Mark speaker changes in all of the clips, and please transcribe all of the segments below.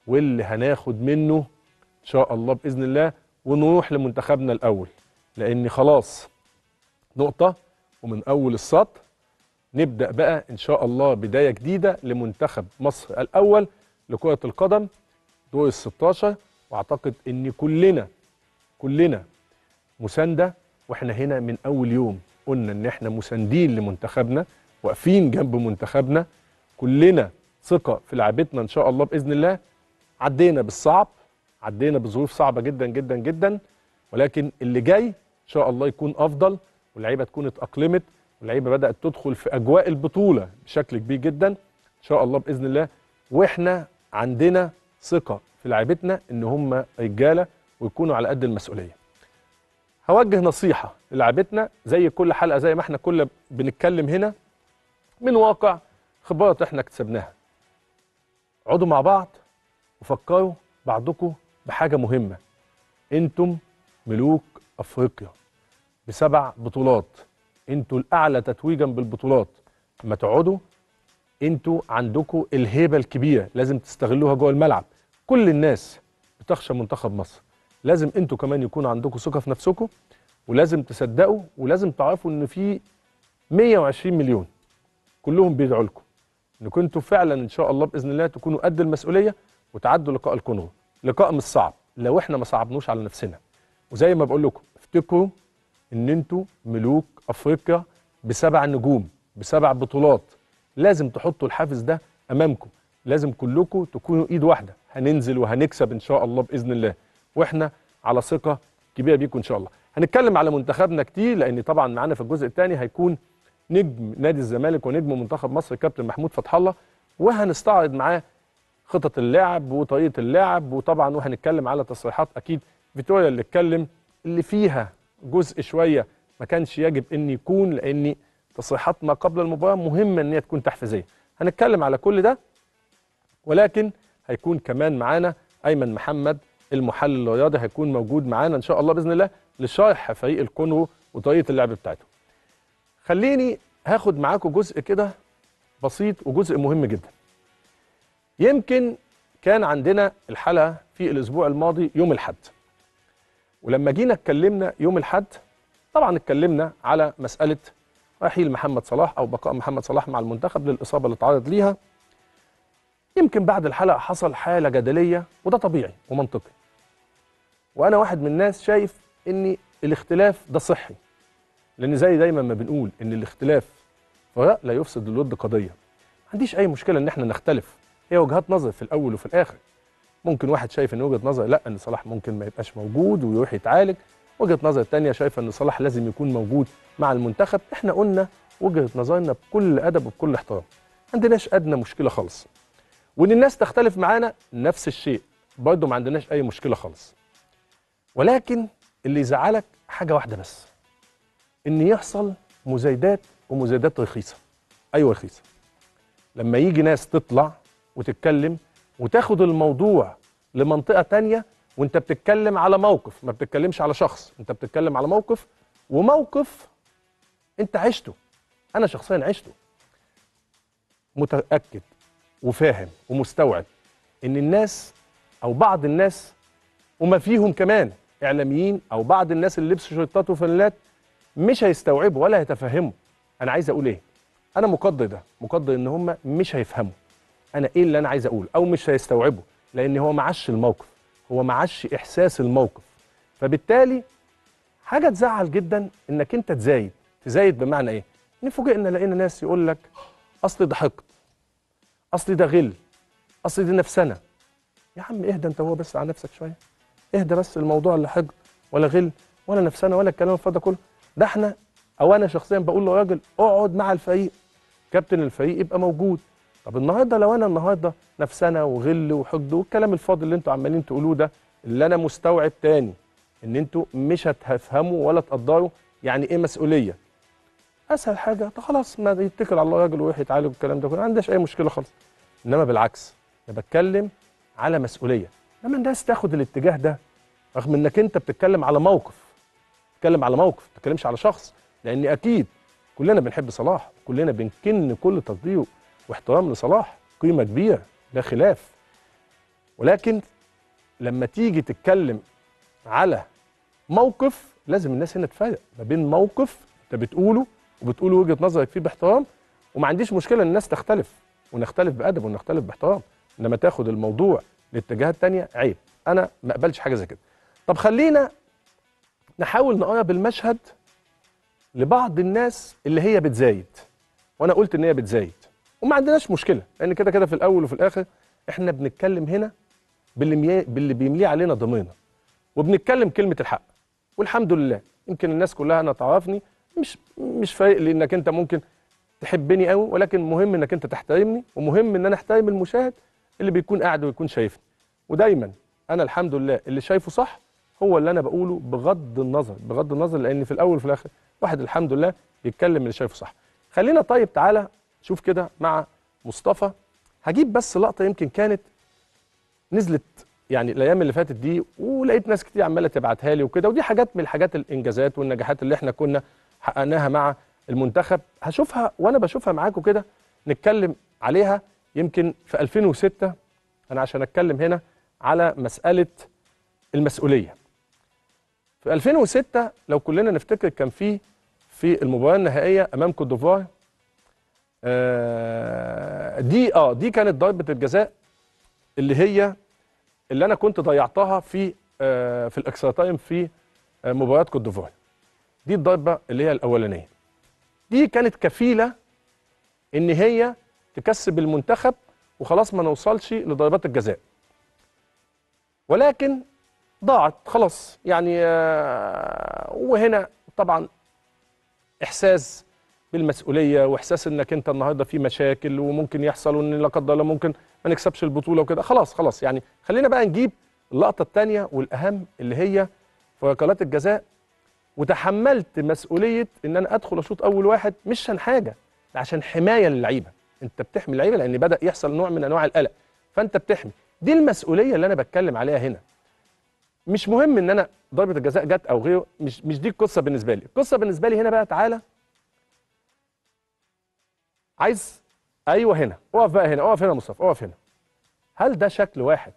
Speaker 1: واللي هناخد منه ان شاء الله باذن الله ونروح لمنتخبنا الاول لان خلاص نقطه ومن اول السطر نبدا بقى ان شاء الله بدايه جديده لمنتخب مصر الاول لكره القدم دور ال 16 واعتقد ان كلنا كلنا مسانده واحنا هنا من اول يوم قلنا ان احنا مساندين لمنتخبنا واقفين جنب منتخبنا كلنا ثقه في لعبتنا ان شاء الله باذن الله عدينا بالصعب عدينا بظروف صعبه جدا جدا جدا ولكن اللي جاي ان شاء الله يكون افضل واللعيبه تكون اتاقلمت واللعيبه بدات تدخل في اجواء البطوله بشكل كبير جدا ان شاء الله باذن الله واحنا عندنا ثقه في لعيبتنا ان هم رجاله ويكونوا على قد المسؤوليه هوجه نصيحه للعيبتنا زي كل حلقه زي ما احنا كل بنتكلم هنا من واقع خبرات احنا اكتسبناها اقعدوا مع بعض وفكروا بعضكم بحاجه مهمه انتم ملوك افريقيا بسبع بطولات انتوا الاعلى تتويجا بالبطولات لما تقعدوا انتوا عندكم الهيبه الكبيره لازم تستغلوها جوه الملعب كل الناس بتخشى منتخب مصر لازم انتوا كمان يكون عندكم ثقه في نفسكم ولازم تصدقوا ولازم تعرفوا ان في 120 مليون كلهم بيدعوا لكم انكم انتوا فعلا ان شاء الله باذن الله تكونوا قد المسؤوليه وتعدوا لقاء الكونغو لقاء مش صعب لو احنا ما صعبنوش على نفسنا وزي ما بقول لكم افتكروا ان انتوا ملوك افريقيا بسبع نجوم بسبع بطولات لازم تحطوا الحافز ده امامكم لازم كلكم تكونوا ايد واحده هننزل وهنكسب ان شاء الله باذن الله واحنا على ثقه كبيره بيكم ان شاء الله هنتكلم على منتخبنا كتير لان طبعا معانا في الجزء الثاني هيكون نجم نادي الزمالك ونجم منتخب مصر كابتن محمود فتح الله وهنستعرض معاه خطط اللعب وطريقه اللعب وطبعا وهنتكلم على تصريحات اكيد فيتوريا اللي اتكلم اللي فيها جزء شويه ما كانش يجب ان يكون لان تصريحات ما قبل المباراه مهمه ان هي تكون تحفيزيه هنتكلم على كل ده ولكن هيكون كمان معانا ايمن محمد المحلل الرياضي هيكون موجود معانا ان شاء الله باذن الله لشرح فريق الكونغو وطريقه اللعب بتاعته خليني هاخد معاكم جزء كده بسيط وجزء مهم جدا يمكن كان عندنا الحلقه في الاسبوع الماضي يوم الاحد ولما جينا اتكلمنا يوم الاحد طبعا اتكلمنا على مساله رحيل محمد صلاح او بقاء محمد صلاح مع المنتخب للاصابه اللي اتعرض ليها يمكن بعد الحلقه حصل حاله جدليه وده طبيعي ومنطقي وانا واحد من الناس شايف ان الاختلاف ده صحي لان زي دايما ما بنقول ان الاختلاف فراء لا يفسد الود قضيه ما عنديش اي مشكله ان احنا نختلف هي وجهات نظر في الاول وفي الاخر ممكن واحد شايف ان وجهه نظر لا ان صلاح ممكن ما يبقاش موجود ويروح يتعالج وجهه نظر تانية شايفه ان صلاح لازم يكون موجود مع المنتخب احنا قلنا وجهه نظرنا بكل ادب وبكل احترام ما عندناش ادنى مشكله خالص وان الناس تختلف معانا نفس الشيء برضه ما عندناش اي مشكله خالص ولكن اللي يزعلك حاجه واحده بس ان يحصل مزايدات ومزايدات رخيصه ايوه رخيصه لما يجي ناس تطلع وتتكلم وتاخد الموضوع لمنطقه تانية وانت بتتكلم على موقف ما بتتكلمش على شخص انت بتتكلم على موقف وموقف انت عشته انا شخصيا عشته متاكد وفاهم ومستوعب ان الناس او بعض الناس وما فيهم كمان اعلاميين او بعض الناس اللي لبسوا شرطات وفانيلات مش هيستوعبوا ولا هيتفهموا انا عايز اقول ايه انا مقدر ده مقدر ان هم مش هيفهموا انا ايه اللي انا عايز اقوله او مش هيستوعبوا لان هو معاش الموقف هو معاش احساس الموقف فبالتالي حاجه تزعل جدا انك انت تزايد تزايد بمعنى ايه ان فوجئنا لقينا ناس يقول لك اصل ده حقد اصل ده غل اصل دي نفسنا يا عم اهدى انت هو بس على نفسك شويه اهدى بس الموضوع لا حقد ولا غل ولا نفسنا ولا الكلام الفاضي ده كله ده احنا او انا شخصيا بقول له راجل اقعد مع الفريق كابتن الفريق يبقى موجود طب النهارده لو انا النهارده نفسنا وغل وحقد والكلام الفاضي اللي انتوا عمالين تقولوه ده اللي انا مستوعب تاني ان انتوا مش هتفهموا ولا تقدروا يعني ايه مسؤوليه اسهل حاجه طب خلاص ما يتكل على الله راجل ويروح يتعالج والكلام ده كله ما عندهاش اي مشكله خالص انما بالعكس انا بتكلم على مسؤوليه لما الناس تاخد الاتجاه ده رغم انك انت بتتكلم على موقف بتتكلم على موقف ما بتتكلمش على شخص لان اكيد كلنا بنحب صلاح كلنا بنكن كل تقدير واحترام لصلاح قيمه كبيره لا خلاف ولكن لما تيجي تتكلم على موقف لازم الناس هنا تفرق ما بين موقف انت بتقوله وبتقول وجهه نظرك فيه باحترام وما عنديش مشكله ان الناس تختلف ونختلف بادب ونختلف باحترام انما تاخد الموضوع لاتجاهات تانية عيب انا ما اقبلش حاجه زي كده طب خلينا نحاول نقرب المشهد لبعض الناس اللي هي بتزايد وانا قلت ان هي بتزايد وما عندناش مشكله لان كده كده في الاول وفي الاخر احنا بنتكلم هنا باللي مي... باللي بيمليه علينا ضميرنا وبنتكلم كلمه الحق والحمد لله يمكن الناس كلها انا تعرفني مش مش فارق لي انك انت ممكن تحبني قوي ولكن مهم انك انت تحترمني ومهم ان انا احترم المشاهد اللي بيكون قاعد ويكون شايفني ودايما انا الحمد لله اللي شايفه صح هو اللي انا بقوله بغض النظر بغض النظر لان في الاول وفي الاخر واحد الحمد لله بيتكلم اللي شايفه صح خلينا طيب تعالى شوف كده مع مصطفى هجيب بس لقطه يمكن كانت نزلت يعني الايام اللي فاتت دي ولقيت ناس كتير عماله تبعتها لي وكده ودي حاجات من الحاجات الانجازات والنجاحات اللي احنا كنا حققناها مع المنتخب هشوفها وانا بشوفها معاكم كده نتكلم عليها يمكن في 2006 انا عشان اتكلم هنا على مساله المسؤوليه في 2006 لو كلنا نفتكر كان في في المباراه النهائيه امام كوت ديفوار آه دي اه دي كانت ضربه الجزاء اللي هي اللي انا كنت ضيعتها في آه في الاكسترا تايم في آه مباراه كوت ديفوار دي الضربه اللي هي الاولانيه دي كانت كفيله ان هي تكسب المنتخب وخلاص ما نوصلش لضربات الجزاء ولكن ضاعت خلاص يعني آه وهنا طبعا احساس بالمسؤوليه واحساس انك انت النهارده في مشاكل وممكن يحصل وان لا قدر الله ممكن ما نكسبش البطوله وكده خلاص خلاص يعني خلينا بقى نجيب اللقطه الثانيه والاهم اللي هي في ركلات الجزاء وتحملت مسؤوليه ان انا ادخل اشوط اول واحد مش عشان حاجه عشان حمايه للعيبه انت بتحمي اللعيبه لان بدا يحصل نوع من انواع القلق فانت بتحمي دي المسؤوليه اللي انا بتكلم عليها هنا مش مهم ان انا ضربه الجزاء جت او غيره مش مش دي القصه بالنسبه لي القصه بالنسبه لي هنا بقى تعالى عايز ايوه هنا اقف بقى هنا اقف هنا يا مصطفى اقف هنا هل ده شكل واحد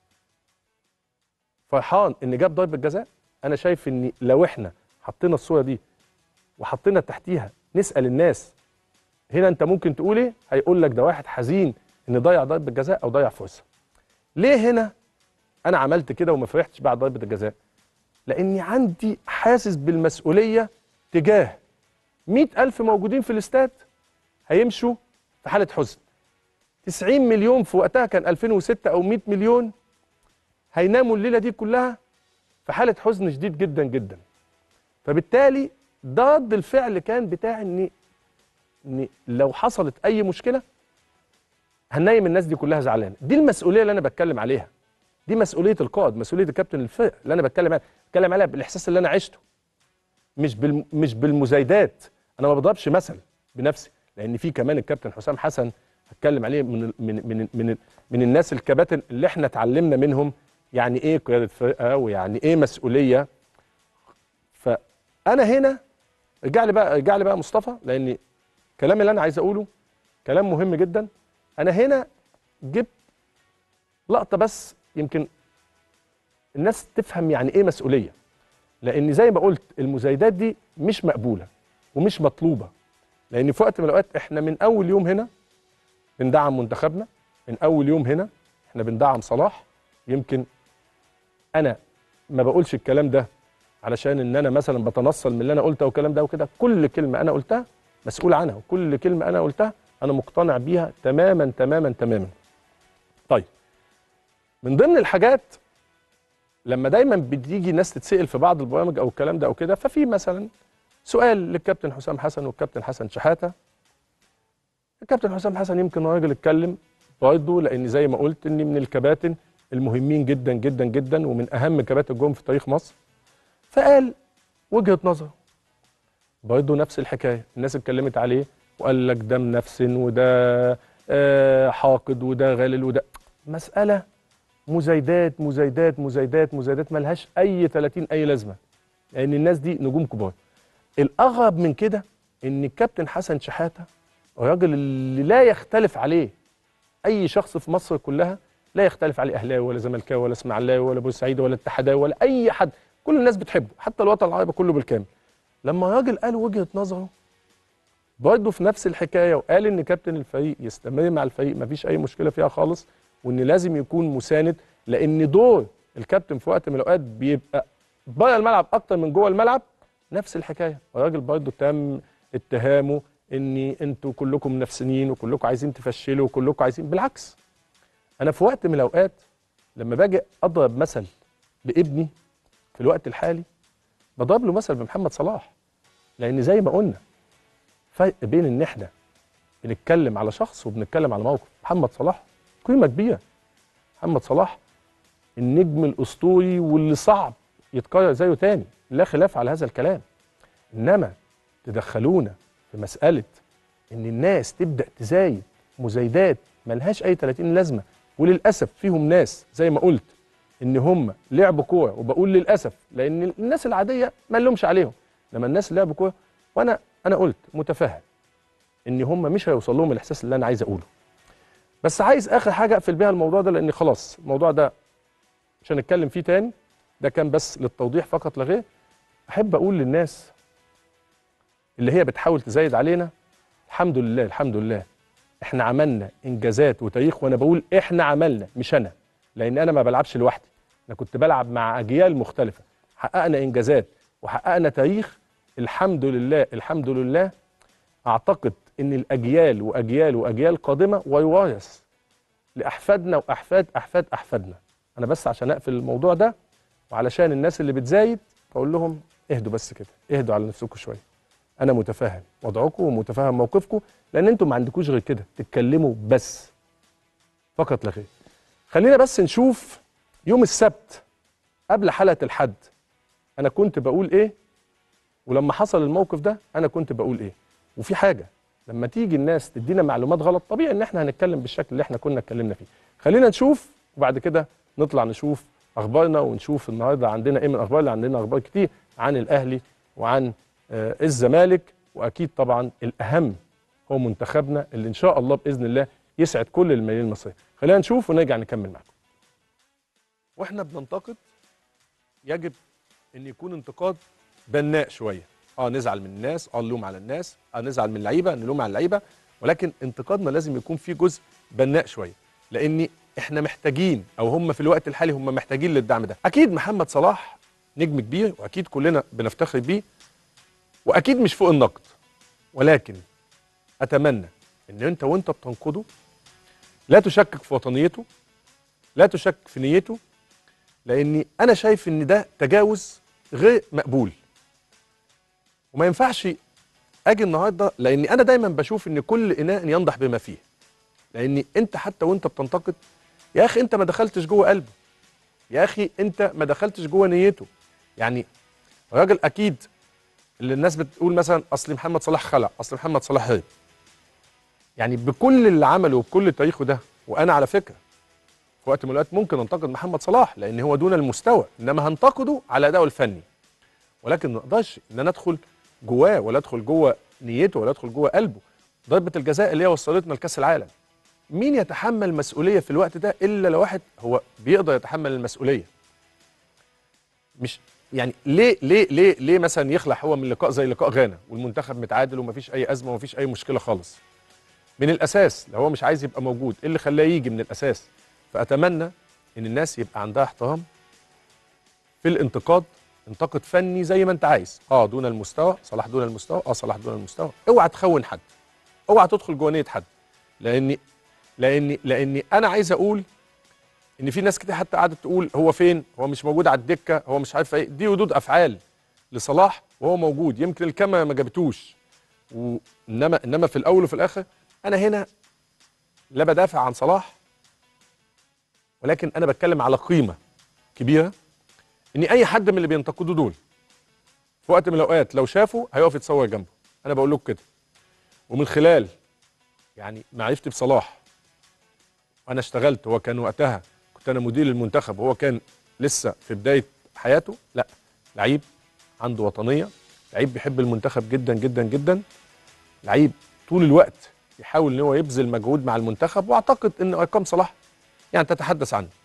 Speaker 1: فرحان ان جاب ضربه جزاء انا شايف ان لو احنا حطينا الصوره دي وحطينا تحتيها نسال الناس هنا انت ممكن تقول ايه هيقول لك ده واحد حزين ان ضيع ضربه جزاء او ضيع فرصه ليه هنا انا عملت كده وما فرحتش بعد ضربه الجزاء لاني عندي حاسس بالمسؤوليه تجاه مئة ألف موجودين في الاستاد هيمشوا في حالة حزن 90 مليون في وقتها كان 2006 أو 100 مليون هيناموا الليلة دي كلها في حالة حزن شديد جدا جدا فبالتالي ده رد الفعل كان بتاع ان ان لو حصلت اي مشكله هننيم الناس دي كلها زعلانه دي المسؤوليه اللي انا بتكلم عليها دي مسؤوليه القائد مسؤوليه الكابتن الفرق اللي انا بتكلم عليها بتكلم عليها بالاحساس اللي انا عشته مش بال مش بالمزايدات انا ما بضربش مثل بنفسي لان في كمان الكابتن حسام حسن هتكلم عليه من من من من, من الناس الكباتن اللي احنا اتعلمنا منهم يعني ايه قياده فرقه ويعني ايه مسؤوليه فانا هنا ارجع لي بقى ارجع لي بقى مصطفى لان الكلام اللي انا عايز اقوله كلام مهم جدا انا هنا جبت لقطه بس يمكن الناس تفهم يعني ايه مسؤوليه لان زي ما قلت المزايدات دي مش مقبوله ومش مطلوبه لان في وقت من الاوقات احنا من اول يوم هنا بندعم منتخبنا من اول يوم هنا احنا بندعم صلاح يمكن انا ما بقولش الكلام ده علشان ان انا مثلا بتنصل من اللي انا قلته والكلام ده وكده كل كلمه انا قلتها مسؤول عنها وكل كلمه انا قلتها انا مقتنع بيها تماما تماما تماما طيب من ضمن الحاجات لما دايما بتيجي ناس تتسال في بعض البرامج او الكلام ده او كده ففي مثلا سؤال للكابتن حسام حسن والكابتن حسن شحاته الكابتن حسام حسن يمكن راجل اتكلم برضه لان زي ما قلت اني من الكباتن المهمين جدا جدا جدا ومن اهم كباتن الجون في تاريخ مصر فقال وجهه نظره برضه نفس الحكايه الناس اتكلمت عليه وقال لك ده منفسن وده آه حاقد وده غالل وده مساله مزايدات مزايدات مزايدات مزايدات ملهاش اي 30 اي لازمه لان الناس دي نجوم كبار الاغرب من كده ان الكابتن حسن شحاته الراجل اللي لا يختلف عليه اي شخص في مصر كلها لا يختلف عليه اهلاوي ولا زملكاوي ولا اسماعيلاوي ولا بورسعيدي ولا اتحداوي ولا اي حد كل الناس بتحبه حتى الوطن العربي كله بالكامل لما راجل قال وجهه نظره برضه في نفس الحكايه وقال ان كابتن الفريق يستمر مع الفريق مفيش اي مشكله فيها خالص وان لازم يكون مساند لان دور الكابتن في وقت من الاوقات بيبقى بره الملعب اكتر من جوه الملعب نفس الحكايه الراجل برضه تم اتهامه ان انتوا كلكم نفسانيين وكلكم عايزين تفشلوا وكلكم عايزين بالعكس انا في وقت من الاوقات لما باجي اضرب مثل بابني في الوقت الحالي بضرب له مثل بمحمد صلاح لان زي ما قلنا فرق بين ان احنا بنتكلم على شخص وبنتكلم على موقف محمد صلاح قيمه كبيره محمد صلاح النجم الاسطوري واللي صعب يتكرر زيه تاني لا خلاف على هذا الكلام انما تدخلونا في مساله ان الناس تبدا تزايد مزايدات ملهاش اي 30 لازمه وللاسف فيهم ناس زي ما قلت ان هم لعبوا كوره وبقول للاسف لان الناس العاديه ما نلومش عليهم لما الناس اللي لعبوا كوره وانا انا قلت متفهم ان هم مش هيوصل لهم الاحساس اللي انا عايز اقوله بس عايز اخر حاجه اقفل بيها الموضوع ده لان خلاص الموضوع ده مش هنتكلم فيه تاني ده كان بس للتوضيح فقط لا غير احب اقول للناس اللي هي بتحاول تزايد علينا الحمد لله الحمد لله احنا عملنا انجازات وتاريخ وانا بقول احنا عملنا مش انا لان انا ما بلعبش لوحدي انا كنت بلعب مع اجيال مختلفه حققنا انجازات وحققنا تاريخ الحمد لله الحمد لله اعتقد ان الاجيال واجيال واجيال قادمه ويورث لاحفادنا واحفاد احفاد احفادنا انا بس عشان اقفل الموضوع ده وعلشان الناس اللي بتزايد بقول لهم اهدوا بس كده اهدوا على نفسكم شويه انا متفاهم وضعكم ومتفاهم موقفكم لان انتم ما عندكوش غير كده تتكلموا بس فقط لا غير خلينا بس نشوف يوم السبت قبل حلقه الحد انا كنت بقول ايه ولما حصل الموقف ده انا كنت بقول ايه وفي حاجه لما تيجي الناس تدينا معلومات غلط طبيعي ان احنا هنتكلم بالشكل اللي احنا كنا اتكلمنا فيه خلينا نشوف وبعد كده نطلع نشوف اخبارنا ونشوف النهارده عندنا ايه من اخبار اللي عندنا اخبار كتير عن الاهلي وعن آه الزمالك واكيد طبعا الاهم هو منتخبنا اللي ان شاء الله باذن الله يسعد كل الملايين المصريه خلينا نشوف ونرجع نكمل معاكم واحنا بننتقد يجب ان يكون انتقاد بناء شويه اه نزعل من الناس اه نلوم على الناس اه نزعل من اللعيبه نلوم على اللعيبه ولكن انتقادنا لازم يكون فيه جزء بناء شويه لان احنا محتاجين او هم في الوقت الحالي هم محتاجين للدعم ده اكيد محمد صلاح نجم كبير واكيد كلنا بنفتخر بيه واكيد مش فوق النقد ولكن اتمنى ان انت وانت بتنقده لا تشكك في وطنيته لا تشكك في نيته لاني انا شايف ان ده تجاوز غير مقبول وما ينفعش اجي النهارده لاني انا دايما بشوف ان كل اناء ينضح بما فيه لان انت حتى وانت بتنتقد يا اخي انت ما دخلتش جوه قلبه يا اخي انت ما دخلتش جوه نيته يعني راجل اكيد اللي الناس بتقول مثلا اصل محمد صلاح خلع اصل محمد صلاح هرب يعني بكل اللي عمله وبكل تاريخه ده وانا على فكره في وقت من الاوقات ممكن انتقد محمد صلاح لان هو دون المستوى انما هنتقده على ادائه الفني ولكن ما اقدرش ان انا ادخل جواه ولا ادخل جوه نيته ولا ادخل جوه قلبه ضربه الجزاء اللي هي وصلتنا لكاس العالم مين يتحمل مسؤوليه في الوقت ده الا لو واحد هو بيقدر يتحمل المسؤوليه مش يعني ليه ليه ليه ليه مثلا يخلع هو من لقاء زي لقاء غانا والمنتخب متعادل ومفيش اي ازمه ومفيش اي مشكله خالص من الاساس لو هو مش عايز يبقى موجود ايه اللي خلاه يجي من الاساس فاتمنى ان الناس يبقى عندها احترام في الانتقاد انتقد فني زي ما انت عايز اه دون المستوى صلاح دون المستوى اه صلاح دون المستوى اوعى تخون حد اوعى تدخل جوه نيه حد لاني لاني لاني انا عايز اقول ان في ناس كتير حتى قعدت تقول هو فين هو مش موجود على الدكه هو مش عارف ايه دي ردود افعال لصلاح وهو موجود يمكن الكاميرا ما جابتوش وانما انما في الاول وفي الاخر انا هنا لا بدافع عن صلاح ولكن انا بتكلم على قيمه كبيره ان اي حد من اللي بينتقدوا دول في وقت من الاوقات لو شافه هيقف يتصور جنبه انا بقول لكم كده ومن خلال يعني معرفتي بصلاح وانا اشتغلت هو كان وقتها كنت انا مدير المنتخب وهو كان لسه في بدايه حياته لا لعيب عنده وطنيه لعيب بيحب المنتخب جدا جدا جدا لعيب طول الوقت يحاول ان هو يبذل مجهود مع المنتخب واعتقد ان ارقام صلاح يعني تتحدث عنه